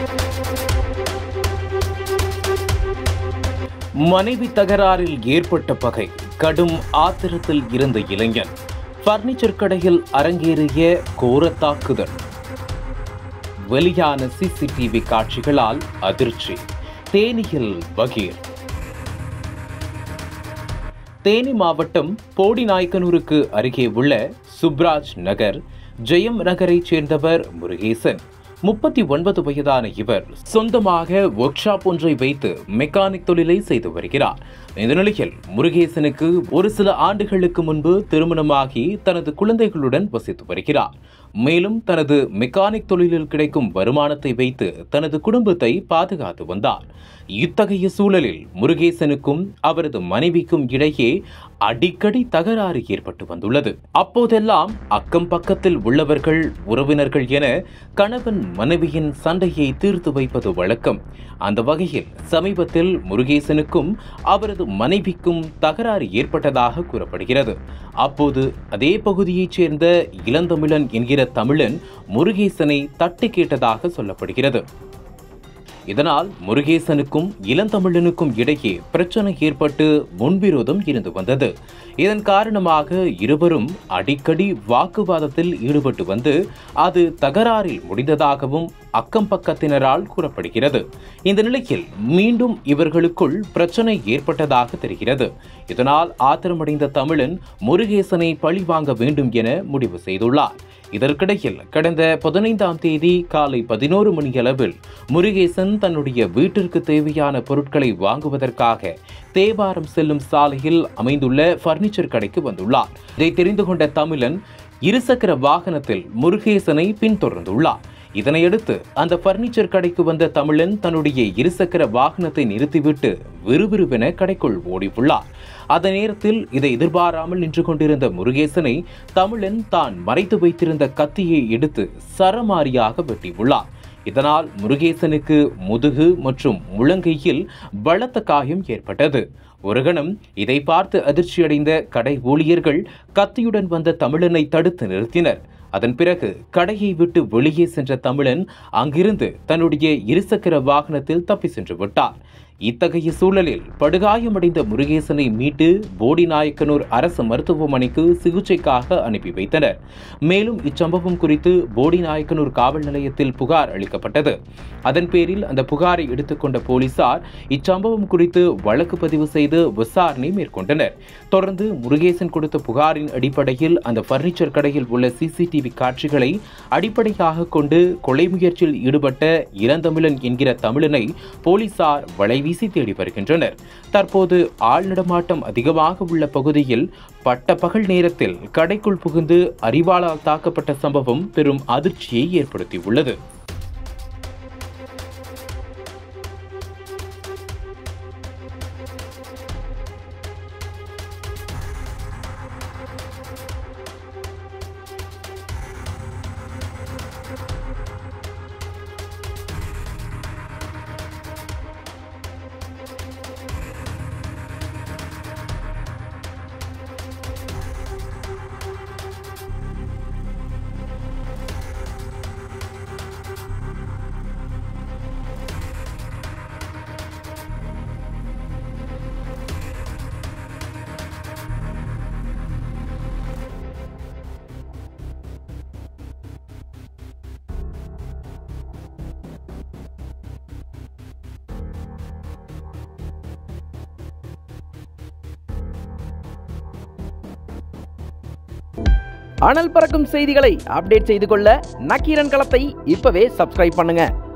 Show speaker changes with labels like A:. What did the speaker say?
A: மனைவி தகராறில் ஏற்பட்ட பகை கடும் ஆத்திரத்தில் இருந்த இளைஞன் பர்னிச்சர் கடையில் அரங்கேறிய கோர தாக்குதல் வெளியான சிசிடிவி காட்சிகளால் அதிர்ச்சி தேனியில் பகீர் தேனி மாவட்டம் போடிநாயக்கனூருக்கு அருகே உள்ள சுப்ராஜ் நகர் ஜெயம் நகரைச் சேர்ந்தவர் முருகேசன் முப்பத்தி ஒன்பது வயதான இவர் சொந்தமாக ஒர்க் ஷாப் ஒன்றை வைத்து மெக்கானிக் தொழிலை செய்து வருகிறார் இந்த நிலையில் முருகேசனுக்கு ஒரு சில ஆண்டுகளுக்கு முன்பு திருமணமாகி தனது குழந்தைகளுடன் வசித்து வருகிறார் மேலும் தனது மெக்கானிக் தொழிலில் கிடைக்கும் வருமானத்தை வைத்து தனது குடும்பத்தை பாதுகாத்து வந்தார் இத்தகைய சூழலில் முருகேசனுக்கும் அவரது மனைவிக்கும் இடையே அடிக்கடி தகராறு ஏற்பட்டு வந்துள்ளது அப்போதெல்லாம் அக்கம் பக்கத்தில் உள்ளவர்கள் உறவினர்கள் என கணவன் மனைவியின் சண்டையை தீர்த்து வைப்பது வழக்கம் அந்த வகையில் சமீபத்தில் முருகேசனுக்கும் அவரது மனைவிக்கும் தகராறு ஏற்பட்டதாக கூறப்படுகிறது அப்போது அதே பகுதியைச் சேர்ந்த இளந்தமிழன் என்கிற தமிழன் முருகேசனை தட்டி கேட்டதாக சொல்லப்படுகிறது இதனால் முருகேசனுக்கும் இளந்தமிழனுக்கும் இடையே பிரச்சனை ஏற்பட்டு முன்விரோதம் இருந்து வந்தது இதன் காரணமாக இருவரும் அடிக்கடி வாக்குவாதத்தில் ஈடுபட்டு வந்து அது தகராறில் முடிந்ததாகவும் அக்கம் பக்கத்தினரால் கூறப்படுகிறது இந்த நிலையில் மீண்டும் இவர்களுக்குள் பிரச்சனை ஏற்பட்டதாக தெரிகிறது இதனால் ஆத்திரமடைந்த தமிழன் முருகேசனை பழிவாங்க வேண்டும் என முடிவு செய்துள்ளார் இதற்கிடையில் கடந்த பதினைந்தாம் தேதி காலை பதினோரு மணியளவில் முருகேசன் தன்னுடைய வீட்டிற்கு தேவையான பொருட்களை வாங்குவதற்காக தேவாரம் செல்லும் சாலையில் அமைந்துள்ள பர்னிச்சர் கடைக்கு வந்துள்ளார் இதை தெரிந்து கொண்ட தமிழன் இருசக்கர வாகனத்தில் முருகேசனை பின்தொடர்ந்துள்ளார் இதனையடுத்து அந்த பர்னிச்சர் கடைக்கு வந்த தமிழன் தன்னுடைய இருசக்கர வாகனத்தை நிறுத்திவிட்டு விறுவிறுவென கடைக்குள் ஓடியுள்ளார் அந்த நேரத்தில் இதை எதிர்பாராமல் நின்று கொண்டிருந்த முருகேசனை தமிழன் தான் மறைத்து வைத்திருந்த கத்தியை எடுத்து சரமாரியாக வெட்டியுள்ளார் இதனால் முருகேசனுக்கு முதுகு மற்றும் முழங்கையில் பலத்த காயம் ஏற்பட்டது ஒரு கணம் இதை பார்த்து அதிர்ச்சியடைந்த கடை ஊழியர்கள் கத்தியுடன் வந்த தமிழனை தடுத்து நிறுத்தினர் அதன் பிறகு கடையை விட்டு வெளியே சென்ற தமிழன் அங்கிருந்து தன்னுடைய இருசக்கர வாகனத்தில் தப்பி சென்று விட்டார் இத்தகைய சூழலில் படுகாயமடைந்த முருகேசனை மீட்டு போடிநாயக்கனூர் அரசு மருத்துவமனைக்கு சிகிச்சைக்காக அனுப்பி வைத்தனர் மேலும் இச்சம்பவம் குறித்து போடிநாயக்கனூர் காவல் நிலையத்தில் புகார் அளிக்கப்பட்டது அதன் பேரில் அந்த புகாரை எடுத்துக்கொண்ட போலீசார் இச்சம்பவம் குறித்து வழக்கு பதிவு செய்து விசாரணை மேற்கொண்டனர் தொடர்ந்து முருகேசன் கொடுத்த புகாரின் அடிப்படையில் அந்த பர்னிச்சர் கடையில் உள்ள சிசிடிவி காட்சிகளை அடிப்படையாக கொண்டு கொலை முயற்சியில் ஈடுபட்ட இளந்தமிழன் என்கிற தமிழனை போலீசார் வலைவீசி தேடி வருகின்றனர் தற்போது ஆள் நடமாட்டம் அதிகமாக உள்ள பகுதியில் பட்ட பகல் நேரத்தில் கடைக்குள் புகுந்து அறிவாளால் தாக்கப்பட்ட சம்பவம் பெரும் அதிர்ச்சியை ஏற்படுத்தியுள்ளது
B: அனல் பறக்கும் செய்திகளை அப்டேட் செய்து கொள்ள நக்கீரன் களத்தை இப்பவே சப்ஸ்கிரைப் பண்ணுங்க